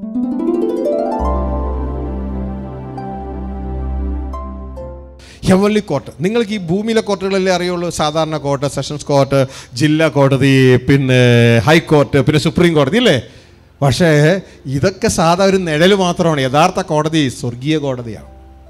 Heavenly court നിങ്ങൾക്ക് ഈ ഭൂമിയിലെ കോർട്ടുകളല്ലേ അറിയുള്ളൂ സാധാരണ കോർട്ട് സെഷൻസ് കോർട്ട് ജില്ലാ കോടതി പിന്നെ ഹൈക്കോർട്ട് പിന്നെ സുപ്രീം കോടതി അല്ലേ പക്ഷേ ഇതൊക്കെ സാധാ ഒരു നിഴൽ മാത്രമാണ് യഥാർത്ഥ കോടതി സ്വർഗീയ കോടതിയാണ്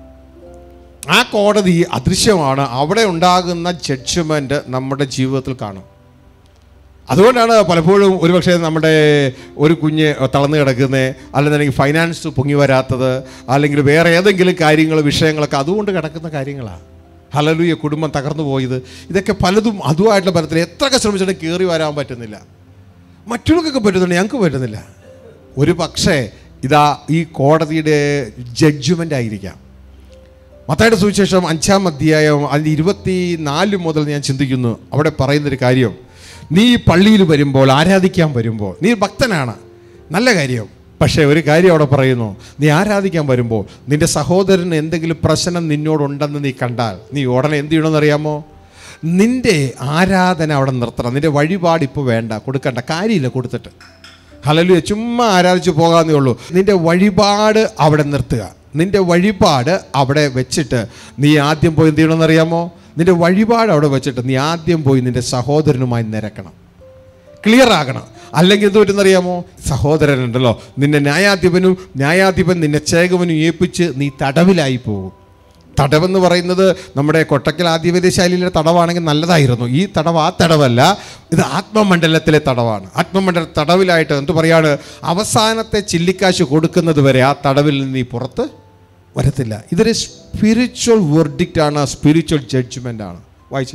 ആ കോടതി അദൃശ്യമാണ് അവിടെ ഉണ്ടാകുന്ന ജഡ്ജ്മെൻറ്റ് നമ്മുടെ ജീവിതത്തിൽ കാണും അതുകൊണ്ടാണ് പലപ്പോഴും ഒരുപക്ഷെ നമ്മുടെ ഒരു കുഞ്ഞ് തളർന്നു കിടക്കുന്നത് അല്ലെന്നുണ്ടെങ്കിൽ ഫൈനാൻസ് പൊങ്ങി വരാത്തത് അല്ലെങ്കിൽ വേറെ ഏതെങ്കിലും കാര്യങ്ങൾ വിഷയങ്ങളൊക്കെ അതുകൊണ്ട് കിടക്കുന്ന കാര്യങ്ങളാണ് ഹലലുയ കുടുംബം തകർന്നു പോയത് ഇതൊക്കെ പലതും അതുമായിട്ടുള്ള ബലത്തിൽ എത്രയൊക്കെ ശ്രമിച്ചിട്ടും കയറി വരാൻ പറ്റുന്നില്ല മറ്റുള്ളവർക്കൊക്കെ പറ്റുന്നുണ്ട് ഞങ്ങൾക്ക് പറ്റുന്നില്ല ഒരു പക്ഷേ ഇതാ ഈ കോടതിയുടെ ജഡ്ജ്മെൻ്റ് ആയിരിക്കാം മത്തായുടെ സുവിശേഷം അഞ്ചാം അധ്യായം അതിൻ്റെ ഇരുപത്തി നാല് മുതൽ ഞാൻ ചിന്തിക്കുന്നു അവിടെ പറയുന്നൊരു കാര്യം നീ ഈ പള്ളിയിൽ വരുമ്പോൾ ആരാധിക്കാൻ വരുമ്പോൾ നീ ഭക്തനാണ് നല്ല കാര്യം പക്ഷേ ഒരു കാര്യം അവിടെ പറയുന്നു നീ ആരാധിക്കാൻ വരുമ്പോൾ നിന്റെ സഹോദരന് എന്തെങ്കിലും പ്രശ്നം നിന്നോടുണ്ടെന്ന് നീ കണ്ടാൽ നീ ഉടനെ എന്ത് ചെയ്യണമെന്ന് അറിയാമോ നിന്റെ ആരാധന അവിടെ നിർത്തണം നിന്റെ വഴിപാട് ഇപ്പോൾ വേണ്ട കൊടുക്കണ്ട കാര്യമില്ല കൊടുത്തിട്ട് ഹലലുയ ചുമ്മാ ആരാധിച്ചു പോകാന്നേ ഉള്ളൂ നിന്റെ വഴിപാട് അവിടെ നിർത്തുക നിന്റെ വഴിപാട് അവിടെ വെച്ചിട്ട് നീ ആദ്യം പോയി എന്ത് ചെയ്യണമെന്ന് അറിയാമോ നിന്റെ വഴിപാട് അവിടെ വെച്ചിട്ട് നീ ആദ്യം പോയി നിന്റെ സഹോദരനുമായി നിരക്കണം ക്ലിയർ ആകണം അല്ലെങ്കിൽ എന്ത് പറ്റുന്നറിയാമോ സഹോദരനുണ്ടല്ലോ നിന്നെ ന്യായാധിപനും ന്യായാധിപൻ നിന്നെ ചേകവനും ഏൽപ്പിച്ച് നീ തടവിലായി പോകും തടവെന്ന് പറയുന്നത് നമ്മുടെ കൊട്ടക്കൽ ആധിപത്യശാലിയിലെ തടവാണെങ്കിൽ നല്ലതായിരുന്നു ഈ തടവ് ആ തടവല്ല ഇത് ആത്മമണ്ഡലത്തിലെ തടവാണ് ആത്മമണ്ഡല തടവിലായിട്ട് എന്ത് പറയാണ് അവസാനത്തെ ചില്ലിക്കാശ് കൊടുക്കുന്നത് വരെ ആ തടവിൽ നിന്ന് നീ പുറത്ത് വരത്തില്ല ഇതൊരു സ്പിരിച്വൽ വെർഡിക്റ്റ് ആണ് സ്പിരിച്വൽ ജഡ്ജ്മെൻ്റ് ആണ് വായിച്ചേ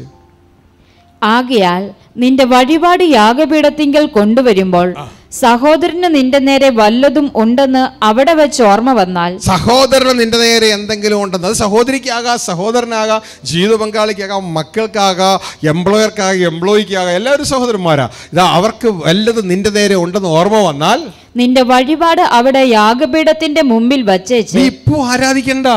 ആകയാൽ നിന്റെ വഴിപാട് യാഗപീഠത്തിങ്കൽ കൊണ്ടുവരുമ്പോൾ സഹോദരന് നിന്റെ നേരെ വല്ലതും ഉണ്ടെന്ന് അവിടെ വെച്ച് ഓർമ്മ വന്നാൽ സഹോദരന് നിന്റെ നേരെ എന്തെങ്കിലും ഉണ്ടെന്ന് അത് സഹോദരിക്കാകാം സഹോദരനാകാം ജീവിത പങ്കാളിക്കാകാം മക്കൾക്കാകാം എംപ്ലോയർക്കാകാം എംപ്ലോയിക്കാകാം എല്ലാവരും സഹോദരന്മാരാ ഇതാ അവർക്ക് വല്ലതും നിന്റെ നേരെ ഉണ്ടെന്ന് ഓർമ്മ വന്നാൽ നിന്റെ വഴിപാട് അവിടെ യാഗപീഠത്തിന്റെ മുമ്പിൽ വച്ചേച്ച് നീ ഇപ്പോൾ ആരാധിക്കണ്ട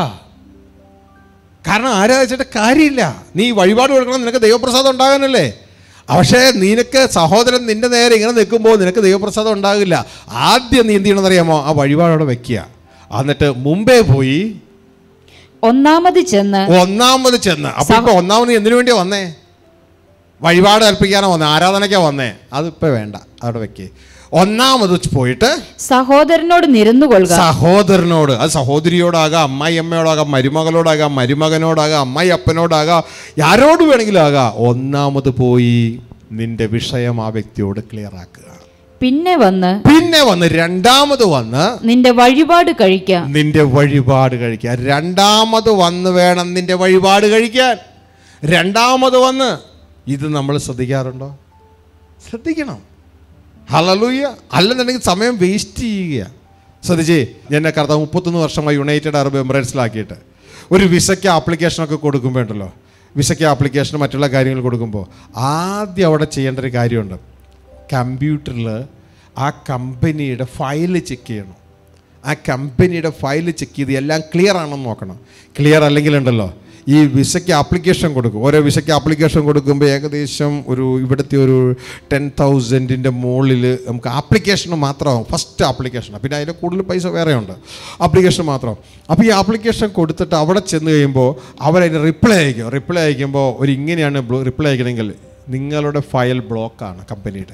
കാരണം ആരാധിച്ചിട്ട് കാര്യമില്ല നീ വഴിപാട് കൊടുക്കണം നിനക്ക് ദൈവപ്രസാദം ഉണ്ടാകാനല്ലേ പക്ഷേ നിനക്ക് സഹോദരൻ നിന്റെ നേരെ ഇങ്ങനെ നിൽക്കുമ്പോൾ നിനക്ക് ദൈവപ്രസാദം ഉണ്ടാകില്ല ആദ്യം നീ എന്ത് ചെയ്യണമെന്ന് അറിയാമോ ആ വഴിപാട് അവിടെ വെക്കുക എന്നിട്ട് മുമ്പേ പോയി ഒന്നാമത് ചെന്ന് ഒന്നാമത് ചെന്ന് അപ്പൊ ഇപ്പൊ ഒന്നാമത് എന്തിനു വേണ്ടിയാ വന്നേ വഴിപാട് കൽപ്പിക്കാനോ വന്നേ ആരാധനയ്ക്കാ വന്നേ അതിപ്പോ വേണ്ട അവിടെ വെക്കേ ഒന്നാമത് പോയിട്ട് സഹോദരനോട് നിരന്നുകൊള്ളുക സഹോദരനോട് അത് സഹോദരിയോടാകാം അമ്മായി അമ്മയോടാകാം മരുമകളോടാകാം മരുമകനോടാകാം അമ്മായി അപ്പനോടാകാം ആരോട് വേണമെങ്കിലും ആകാം ഒന്നാമത് പോയി നിന്റെ വിഷയം ആ വ്യക്തിയോട് ക്ലിയർ ആക്കുക പിന്നെ വന്ന് പിന്നെ വന്ന് രണ്ടാമത് വന്ന് നിന്റെ വഴിപാട് കഴിക്ക നിന്റെ വഴിപാട് കഴിക്കാൻ രണ്ടാമത് വന്ന് വേണം നിന്റെ വഴിപാട് കഴിക്കാൻ രണ്ടാമത് വന്ന് ഇത് നമ്മൾ ശ്രദ്ധിക്കാറുണ്ടോ ശ്രദ്ധിക്കണം ഹലലൂയ അല്ലെന്നുണ്ടെങ്കിൽ സമയം വേസ്റ്റ് ചെയ്യുക ശ്രദ്ധിച്ചേ എന്നെ കർത്താവ് മുപ്പത്തൊന്ന് വർഷമായി യുണൈറ്റഡ് അറബ് എമിറേറ്റ്സിലാക്കിയിട്ട് ഒരു വിസയ്ക്ക് ആപ്ലിക്കേഷനൊക്കെ കൊടുക്കുമ്പോൾ ഉണ്ടല്ലോ വിസയ്ക്ക് ആപ്ലിക്കേഷൻ മറ്റുള്ള കാര്യങ്ങൾ കൊടുക്കുമ്പോൾ ആദ്യം അവിടെ ചെയ്യേണ്ട ഒരു കാര്യമുണ്ട് കമ്പ്യൂട്ടറിൽ ആ കമ്പനിയുടെ ഫയൽ ചെക്ക് ചെയ്യണം ആ കമ്പനിയുടെ ഫയൽ ചെക്ക് ചെയ്ത് എല്ലാം ക്ലിയർ ആണെന്ന് നോക്കണം ക്ലിയർ അല്ലെങ്കിൽ ഉണ്ടല്ലോ ഈ വിസയ്ക്ക് ആപ്ലിക്കേഷൻ കൊടുക്കും ഓരോ വിസയ്ക്ക് ആപ്ലിക്കേഷൻ കൊടുക്കുമ്പോൾ ഏകദേശം ഒരു ഇവിടുത്തെ ഒരു ടെൻ തൗസൻഡിൻ്റെ മുകളിൽ നമുക്ക് ആപ്ലിക്കേഷൻ മാത്രമാവും ഫസ്റ്റ് ആപ്ലിക്കേഷൻ പിന്നെ അതിൻ്റെ കൂടുതൽ പൈസ വേറെ ഉണ്ട് ആപ്ലിക്കേഷൻ മാത്രം അപ്പോൾ ഈ ആപ്ലിക്കേഷൻ കൊടുത്തിട്ട് അവിടെ ചെന്ന് കഴിയുമ്പോൾ അവരതിന് റിപ്ലൈ അയക്കും റിപ്ലൈ അയക്കുമ്പോൾ ഒരു ഇങ്ങനെയാണ് റിപ്ലൈ അയക്കണമെങ്കിൽ നിങ്ങളുടെ ഫയൽ ബ്ലോക്കാണ് കമ്പനിയുടെ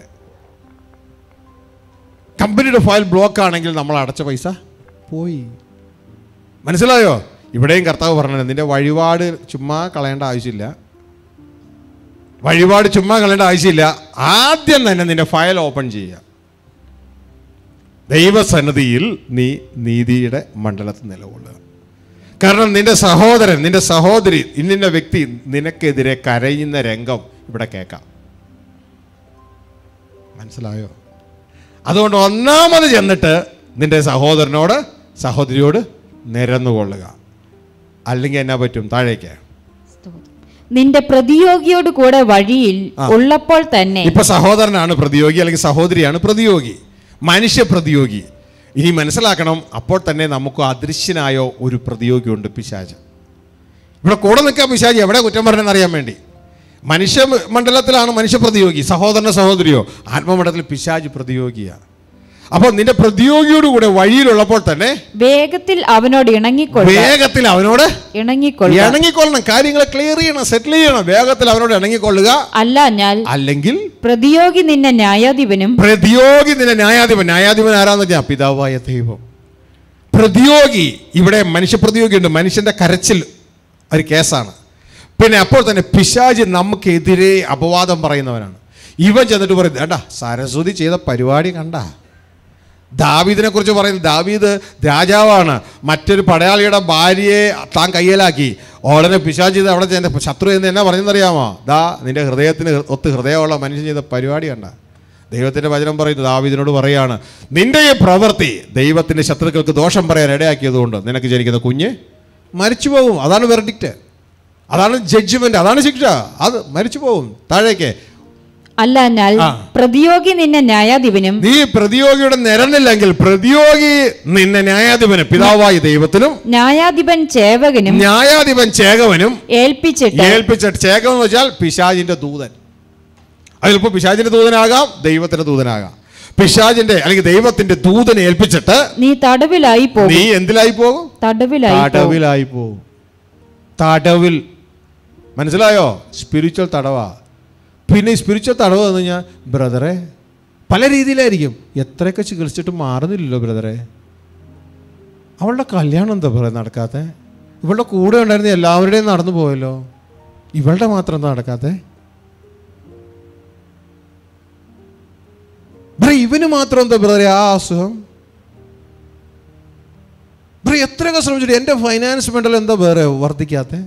കമ്പനിയുടെ ഫയൽ ബ്ലോക്ക് ആണെങ്കിൽ നമ്മൾ അടച്ച പൈസ പോയി മനസ്സിലായോ ഇവിടെയും കർത്താവ് പറഞ്ഞത് നിന്റെ വഴിപാട് ചുമ്മാ കളയേണ്ട ആവശ്യമില്ല വഴിപാട് ചുമ്മാ കളയേണ്ട ആവശ്യമില്ല ആദ്യം തന്നെ നിന്റെ ഫയൽ ഓപ്പൺ ചെയ്യുക ദൈവസന്നിധിയിൽ നീ നീതിയുടെ മണ്ഡലത്തിൽ നിലകൊള്ളുക കാരണം നിന്റെ സഹോദരൻ നിന്റെ സഹോദരി ഇന്നിൻ്റെ വ്യക്തി നിനക്കെതിരെ കരയുന്ന രംഗം ഇവിടെ കേൾക്കാം മനസ്സിലായോ അതുകൊണ്ട് ഒന്നാമത് ചെന്നിട്ട് നിന്റെ സഹോദരനോട് സഹോദരിയോട് നിരന്നുകൊള്ളുക അല്ലെങ്കിൽ എന്നാ പറ്റും താഴേക്ക് നിന്റെ പ്രതിയോഗിയോട് കൂടെ വഴിയിൽ ആ. ഉള്ളപ്പോൾ തന്നെ ഇപ്പൊ സഹോദരനാണ് പ്രതിയോഗി അല്ലെങ്കിൽ സഹോദരിയാണ് പ്രതിയോഗി മനുഷ്യ പ്രതിയോഗി ഇനി മനസ്സിലാക്കണം അപ്പോൾ തന്നെ നമുക്ക് അദൃശ്യനായ ഒരു പ്രതിയോഗിയുണ്ട് പിശാച് ഇവിടെ കൂടെ നിൽക്കാൻ പിശാചി എവിടെ കുറ്റം പറഞ്ഞെന്ന് അറിയാൻ വേണ്ടി മനുഷ്യ മണ്ഡലത്തിലാണ് മനുഷ്യ പ്രതിയോഗി സഹോദരന സഹോദരിയോ ആത്മമണ്ഡലത്തിൽ പിശാജ് പ്രതിയോഗിയാണ് അപ്പോൾ നിന്റെ പ്രതിയോഗിയോട് കൂടെ വഴിയിലുള്ളപ്പോൾ തന്നെ വേഗത്തിൽ അവനോട് ഇണങ്ങിക്കൊള്ളുക വേഗത്തിൽ അവനോട് ഇണങ്ങിക്കൊള്ളുക ഇണങ്ങിക്കൊള്ളണം കാര്യങ്ങൾ ക്ലിയർ ചെയ്യണം സെറ്റിൽ ചെയ്യണം വേഗത്തിൽ അവനോട് ഇണങ്ങിക്കൊള്ളുക അല്ല ഞാൻ അല്ലെങ്കിൽ പ്രതിയോഗി നിന്നെ ന്യായാധിപനും പ്രതിയോഗി നിന്റെ ന്യായാധിപൻ ന്യായാധിപൻ ആരാന്ന് വെച്ചാൽ പിതാവായ ദൈവം പ്രതിയോഗി ഇവിടെ മനുഷ്യ പ്രതിയോഗിയുണ്ട് മനുഷ്യന്റെ കരച്ചിൽ ഒരു കേസാണ് പിന്നെ അപ്പോൾ തന്നെ പിശാജ് നമുക്കെതിരെ അപവാദം പറയുന്നവനാണ് ഇവൻ ചെന്നിട്ട് പറയും വേണ്ട സരസ്വതി ചെയ്ത പരിപാടി കണ്ട ദാവീദിനെ കുറിച്ച് പറയുന്നത് ദാവീദ് രാജാവാണ് മറ്റൊരു പടയാളിയുടെ ഭാര്യയെ താൻ കയ്യിലാക്കി ഉടനെ പിശാച് ചെയ്ത് അവിടെ ചെന്ന ശത്രു എന്ന് എന്നാ പറഞ്ഞെന്നറിയാമോ ദാ നിന്റെ ഹൃദയത്തിന് ഹൃ- ഒത്ത് ഹൃദയമുള്ള മനുഷ്യൻ ചെയ്ത പരിപാടി കണ്ട ദൈവത്തിന്റെ വചനം പറയുന്നു ദാവീദിനോട് പറയാണ് നിന്റെ ഈ പ്രവൃത്തി ദൈവത്തിന്റെ ശത്രുക്കൾക്ക് ദോഷം പറയാൻ ഇടയാക്കിയതുകൊണ്ട് നിനക്ക് ജനിക്കുന്ന കുഞ്ഞ് മരിച്ചു പോകും അതാണ് വെർഡിക്റ്റ് അതാണ് ജഡ്ജ്മെന്റ് അതാണ് ശിക്ഷ അത് മരിച്ചു പോകും താഴേക്ക് അല്ല ഞാൻ ആ. പ്രതിയോഗി നിന്നെ ന്യായാധിപനും നീ പ്രതിയോഗിയുടെ നിരന്നില്ലെങ്കിൽ പ്രതിയോഗി നിന്നെ ന്യായാധിപന് പിതാവായി ദൈവത്തിനും ന്യായാധിപൻ ചേവകനും ന്യായാധിപൻ ചേകവനും ഏൽപ്പിച്ചിട്ട് ഏൽപ്പിച്ചിട്ട് ചേകം എന്ന് വെച്ചാൽ പിശാജിന്റെ ദൂതൻ അതിലിപ്പോ പിശാജിന്റെ ദൂതനാകാം ദൈവത്തിന്റെ ദൂതനാകാം പിശാജിന്റെ അല്ലെങ്കിൽ ദൈവത്തിന്റെ ദൂതനെ ഏൽപ്പിച്ചിട്ട് നീ തടവിലായി പോകും നീ എന്തിലായി പോകും തടവിലായി പോകും തടവിലായി പോകും തടവിൽ മനസ്സിലായോ സ്പിരിച്വൽ തടവാ പിന്നെ ഈ സ്പിരിച്വൽ തടവ് എന്ന് കഴിഞ്ഞാൽ ബ്രദറെ പല രീതിയിലായിരിക്കും എത്രയൊക്കെ ചികിത്സിച്ചിട്ട് മാറുന്നില്ലല്ലോ ബ്രദറെ അവളുടെ കല്യാണം എന്താ പറയുക നടക്കാത്തെ ഇവളുടെ കൂടെ ഉണ്ടായിരുന്ന എല്ലാവരുടെയും നടന്നു പോയല്ലോ ഇവളുടെ മാത്രം എന്താ നടക്കാത്തെ ബ്ര ഇവന് മാത്രം എന്താ ബ്രദറെ ആ അസുഖം ബ്രോ എത്രയൊക്കെ ശ്രമിച്ചിട്ട് എൻ്റെ ഫൈനാൻസ് മെന്റൽ എന്താ വേറെ വർദ്ധിക്കാത്ത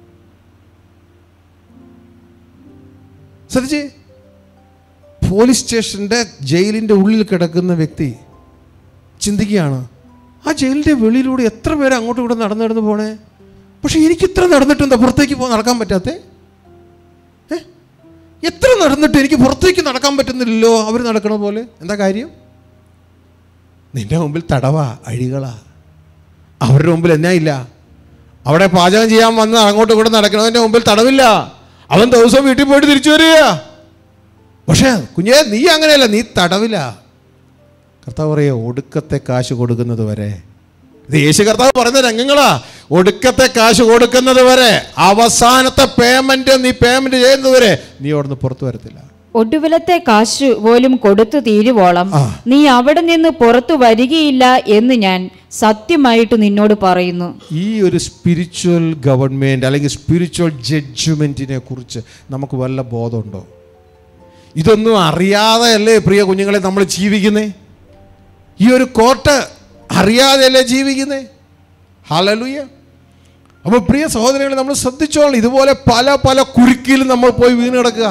ശ്രദ്ധിച്ചേ പോലീസ് സ്റ്റേഷൻ്റെ ജയിലിൻ്റെ ഉള്ളിൽ കിടക്കുന്ന വ്യക്തി ചിന്തിക്കുകയാണ് ആ ജയിലിൻ്റെ വെളിയിലൂടെ എത്ര പേര് അങ്ങോട്ടും ഇവിടെ നടന്നു നടന്ന് പോണേ പക്ഷെ എനിക്ക് ഇത്ര നടന്നിട്ട് എന്താ പുറത്തേക്ക് പോ നടക്കാൻ പറ്റാത്തേ ഏ? എത്ര നടന്നിട്ട് എനിക്ക് പുറത്തേക്ക് നടക്കാൻ പറ്റുന്നില്ലല്ലോ അവർ നടക്കണ പോലെ എന്താ കാര്യം നിന്റെ മുമ്പിൽ തടവാ അഴികളാ അവരുടെ മുമ്പിൽ എന്നാ ഇല്ല അവിടെ പാചകം ചെയ്യാൻ വന്ന് അങ്ങോട്ടും ഇങ്ങോട്ടും നടക്കണതിൻ്റെ മുമ്പിൽ തടവില്ല അവൻ ദിവസവും വീട്ടിൽ പോയിട്ട് തിരിച്ചു വരിക പക്ഷേ കുഞ്ഞേ നീ അങ്ങനെയല്ല നീ തടവില്ല കർത്താവ് പറയുക ഒടുക്കത്തെ കാശ് കൊടുക്കുന്നത് വരെ ഇത് യേശു കർത്താവ് പറയുന്ന രംഗങ്ങളാ ഒടുക്കത്തെ കാശ് കൊടുക്കുന്നത് വരെ അവസാനത്തെ പേയ്മെന്റ് നീ പേയ്മെന്റ് ചെയ്യുന്നത് വരെ നീ അവിടുന്ന് പുറത്തു വരത്തില്ല ഒടുവിലത്തെ കാശ് പോലും കൊടുത്തു തീരുവോളം ആ. നീ അവിടെ നിന്ന് പുറത്തു വരികയില്ല എന്ന് ഞാൻ സത്യമായിട്ട് നിന്നോട് പറയുന്നു ഈ ഒരു സ്പിരിച്വൽ ഗവൺമെൻറ് അല്ലെങ്കിൽ സ്പിരിച്വൽ ജഡ്ജ്മെൻറ്റിനെ കുറിച്ച് നമുക്ക് വല്ല ബോധമുണ്ടോ ഇതൊന്നും അറിയാതെയല്ലേ പ്രിയ കുഞ്ഞുങ്ങളെ നമ്മൾ ജീവിക്കുന്നേ ഈ ഒരു കോട്ട് അറിയാതെയല്ലേ ജീവിക്കുന്നേ ഹലലുയ അപ്പോൾ പ്രിയ സഹോദരങ്ങളെ നമ്മൾ ശ്രദ്ധിച്ചോളണം ഇതുപോലെ പല പല കുരുക്കിലും നമ്മൾ പോയി വീണ് കിടക്കുക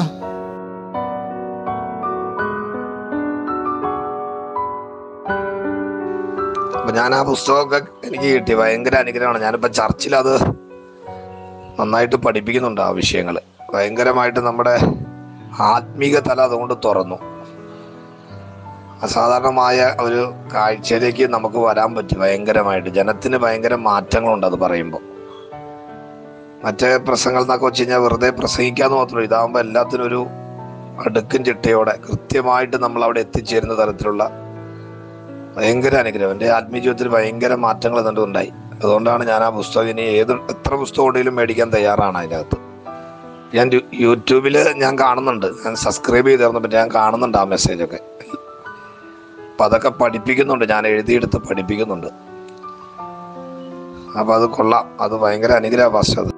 അപ്പൊ ഞാൻ ആ പുസ്തകമൊക്കെ എനിക്ക് കിട്ടി ഭയങ്കര അനുഗ്രഹമാണ് ഞാനിപ്പോ ചർച്ചിൽ അത് നന്നായിട്ട് പഠിപ്പിക്കുന്നുണ്ട് ആ വിഷയങ്ങൾ ഭയങ്കരമായിട്ട് നമ്മുടെ ആത്മീക തല അതുകൊണ്ട് തുറന്നു അസാധാരണമായ ഒരു കാഴ്ചയിലേക്ക് നമുക്ക് വരാൻ പറ്റി ഭയങ്കരമായിട്ട് ജനത്തിന് ഭയങ്കര മാറ്റങ്ങളുണ്ട് അത് പറയുമ്പോൾ മറ്റേ പ്രസംഗങ്ങൾ എന്നൊക്കെ വെച്ച് കഴിഞ്ഞാൽ വെറുതെ പ്രസംഗിക്കാന്ന് മാത്രമല്ല ഇതാകുമ്പോൾ എല്ലാത്തിനും ഒരു അടുക്കും ചിട്ടയോടെ കൃത്യമായിട്ട് നമ്മൾ അവിടെ എത്തിച്ചേരുന്ന തരത്തിലുള്ള ഭയങ്കര അനുഗ്രഹം എൻ്റെ ആത്മീയ ജീവിതത്തിൽ ഭയങ്കര മാറ്റങ്ങൾ എന്നിട്ട് ഉണ്ടായി അതുകൊണ്ടാണ് ഞാൻ ആ പുസ്തകം ഇനി ഏത് എത്ര പുസ്തകം ഉണ്ടെങ്കിലും മേടിക്കാൻ തയ്യാറാണ് അതിനകത്ത് ഞാൻ യൂട്യൂബിൽ ഞാൻ കാണുന്നുണ്ട് ഞാൻ സബ്സ്ക്രൈബ് ചെയ്തിരുന്നപ്പോൾ ഞാൻ കാണുന്നുണ്ട് ആ മെസ്സേജൊക്കെ അപ്പം അതൊക്കെ പഠിപ്പിക്കുന്നുണ്ട് ഞാൻ എഴുതിയെടുത്ത് പഠിപ്പിക്കുന്നുണ്ട് അപ്പം അത് കൊള്ളാം അത് ഭയങ്കര അനുഗ്രഹ പാസ്റ്റ് അത്